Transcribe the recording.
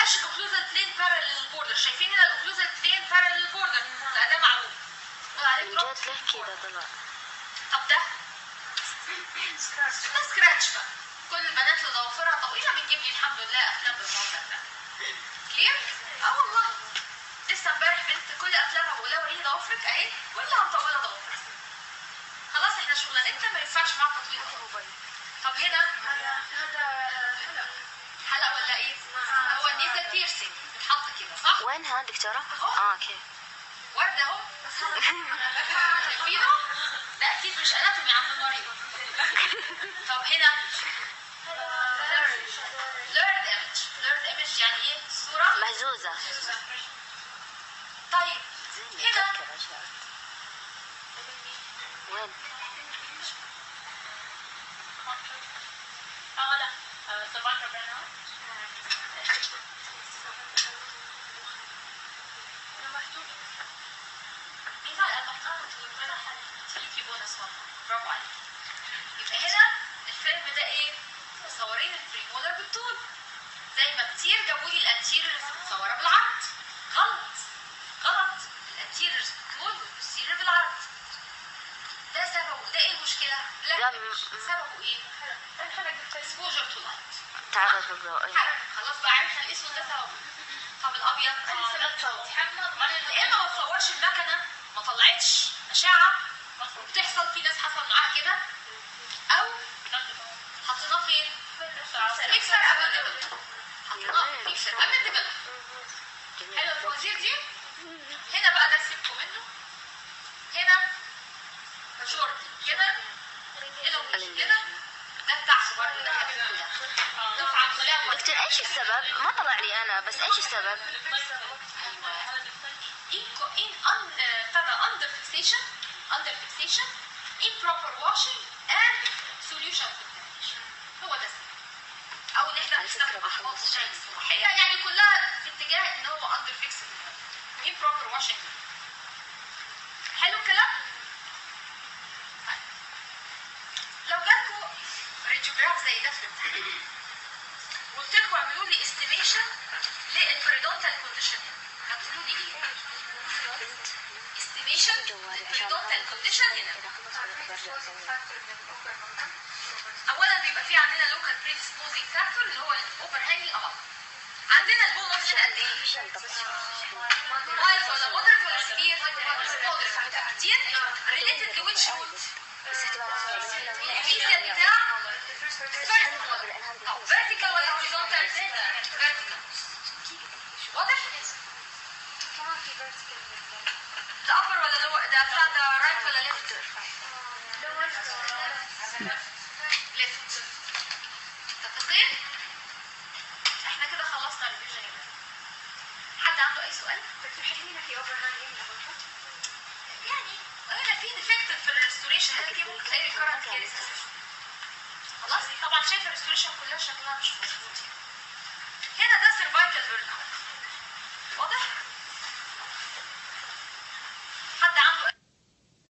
بلاش الاوكلوزال بلين بارالل بوردر شايفين هنا الاوكلوزال بلين بارالل بوردر لا ده معروف نقول عليه drop. جد ليه كده طلع طب ده ده سكراتش بقى كل البنات اللي ضوافرها طويله بتجيب لي الحمد لله افلام بالمنظر ده كلير اه والله لسه امبارح بنت كل افلامها بقول لها وريني ضوافرك اهي كلها مطوله ضوافرها خلاص احنا شغلانتنا ما ينفعش معاها تطويل ضوافر. طب هنا حلقه ولا ايه؟ هو النيزل بيرسينج بتحط كده صح؟ وينها دكتورة؟ اه اوكي ورده اهو شايفينه؟ ده اكيد مش اناتومي عند المريض طب هنا blurred image blurred image يعني ايه؟ صورة مهزوزة طيب زين هنا متذكر اشياء وين؟ اه لا سيرفايكال برنامج ليكي بونص والله برافو عليك يبقى هنا الفيلم ده ايه؟ مصورين البريمولر بالطول زي ما كتير جابوا لي الانتيريورز متصوره بالعرض غلط غلط الانتيريورز بالطول والبوستيريور بالعرض ده سببه ده ايه المشكله؟ Black ده image. م- سببه ايه؟ exposure to light تعرض للضوء أي. خلاص بقى عرفنا الاسود ده سببه طب الابيض يا اما ما تصورش المكنه ما طلعتش اشعه وبتحصل في ناس حصل معاها كده او حطيناه فين؟ ميكسر قبل الدبل حطيناه في ميكسر قبل الدبل جميل حلو الفوازير دي هنا بقى ده سيبكم منه هنا شورت كده هنا وش كده ده بتاعكم برضه ده حبيبكم ده دفعه طلع دكتور ايش السبب؟ ما طلع لي انا بس ايش السبب؟ in, in un, uh, ابتدى under fixation under fixation improper washing and solution contamination هو ده السبب. او ان احنا على فكرة بنستخدم احواض بحب الشاي الصباحيه يعني كلها في اتجاه ان هو under fixing improper washing حلو الكلام؟ طيب. لو جالكوا راديوجراف زي ده في الامتحان قلت لكم اعملوا لي استيميشن للبريدونتال كونديشن هتقولوا لي ايه؟ استيميشن للبريدونتال كونديشن هنا اولا بيبقى في عندنا لوكال بريديسبوزنج فاكتور اللي هو الاوفر هانجي اب عندنا البون اوف هنا قد ايه؟ وايد ولا مودريت ولا سيفير؟ مودريت كتير ريليتد تو ويتش روت؟ الفيزياء بتاع او فيرتيكال ولا هوريزونتال؟ فيرتيكال واضح؟ ده ابر ولا لو ده بتاع ده رايت ولا ليفت؟ ليفت متفقين؟ احنا كده خلصنا الريفيجن يا جماعه حد عنده اي سؤال؟ يعني هنا في ديفكت في الريستوريشن هنا في ممكن تلاقي ريكارنت كيرس خلاص طبعا شايفه الريستوريشن كلها شكلها مش مظبوط يعني هنا ده سيرفايكال بيرن واضح؟